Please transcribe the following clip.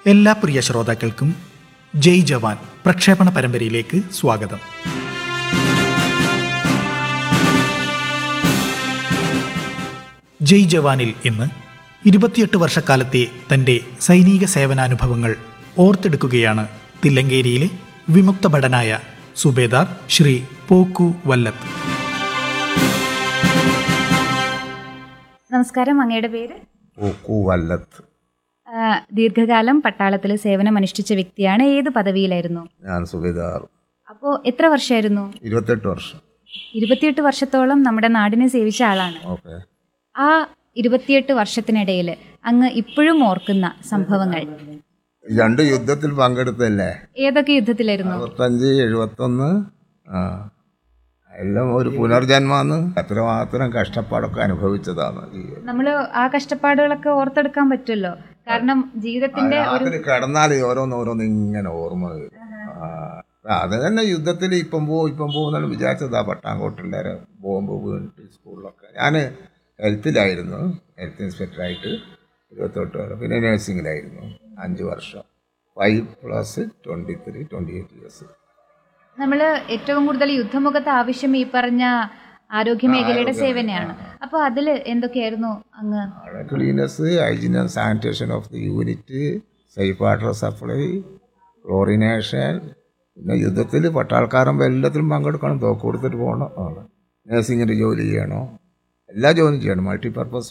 എല്ലാ പ്രിയ ശ്രോതാക്കൾക്കും ജയ് ജവാൻ പ്രക്ഷേപണ പരമ്പരയിലേക്ക് സ്വാഗതം ജയ് ജവാനിൽ ഇന്ന് ഇരുപത്തിയെട്ട് വർഷക്കാലത്തെ തൻ്റെ സൈനിക സേവനാനുഭവങ്ങൾ ഓർത്തെടുക്കുകയാണ് തില്ലങ്കേരിയിലെ വിമുക്ത ഭടനായ സുബേദാർ ശ്രീ പോക്കു വല്ലത്ത് നമസ്കാരം അങ്ങയുടെ പേര് പൂക്കു വല്ലത്ത് ആ, ദീർഘകാലം പട്ടാളത്തിൽ സേവനമനുഷ്ഠിച്ച വ്യക്തിയാണ് ഏത് പദവിയിലായിരുന്നു ഞാൻ സുബേദാർ അപ്പോൾ എത്ര വർഷമായിരുന്നു ഇരുപത്തെട്ട് വർഷം ഇരുപത്തിയെട്ട് വർഷത്തോളം നമ്മുടെ നാടിനെ സേവിച്ച ആളാണ് ഓക്കെ ആ ഇരുപത്തിയെട്ട് വർഷത്തിനിടയിൽ അങ്ങ് ഇപ്പോഴും ഓർക്കുന്ന സംഭവങ്ങൾ രണ്ട് യുദ്ധത്തിൽ പങ്കെടുത്തല്ലേ ഏതൊക്കെ യുദ്ധത്തിലായിരുന്നു അറുപത്തഞ്ച് എഴുപത്തൊന്ന് ആ എല്ലാം ഒരു പുനർജന്മാന്ന് എത്രമാത്രം കഷ്ടപ്പാടൊക്കെ അനുഭവിച്ചതാണ് ജീവിതം നമ്മൾ ആ കഷ്ടപ്പാടുകളൊക്കെ ഓർത്തെടുക്കാൻ പറ്റുമല്ലോ കാരണം ജീവിതത്തിന്റെ ഒരു രാത്രി കിടന്നാൽ ഓരോന്ന് ഓരോന്ന് ഇങ്ങനെ ഓർമ്മ വരും ആ, അത് തന്നെ യുദ്ധത്തിൽ ഇപ്പം പോവും ഇപ്പം പോകുന്നാണ് വിചാരിച്ചതാ പട്ടാങ്കോട്ടുള്ള ബോംബ് വീണിട്ട് സ്കൂളിലൊക്കെ ഞാൻ ഹെൽത്തിലായിരുന്നു ഹെൽത്ത് ഇൻസ്പെക്ടറായിട്ട് ഇരുപത്തെട്ട് വരെ പിന്നെ നഴ്സിംഗിലായിരുന്നു അഞ്ച് വർഷം five plus twenty three twenty eight years നമ്മൾ ഏറ്റവും കൂടുതൽ യുദ്ധമുഖത്ത് ആവശ്യം ഈ പറഞ്ഞ ആരോഗ്യ മേഖലയുടെ സേവനയാണ് അപ്പോൾ അതിൽ എന്തൊക്കെയായിരുന്നു അങ്ങ് അവിടെ cleanness hygiene and sanitation of the unit safe water supply chlorination പിന്നെ യുദ്ധത്തിൽ പട്ടാൾക്കാരൻ എല്ലാത്തിലും പങ്കെടുക്കണം തോക്ക് കൊടുത്തിട്ട് പോകണം ആണ് നഴ്സിങ്ങിൻ്റെ ജോലി ചെയ്യണോ എല്ലാ ജോലിയും ചെയ്യണം മൾട്ടിപർപ്പസ്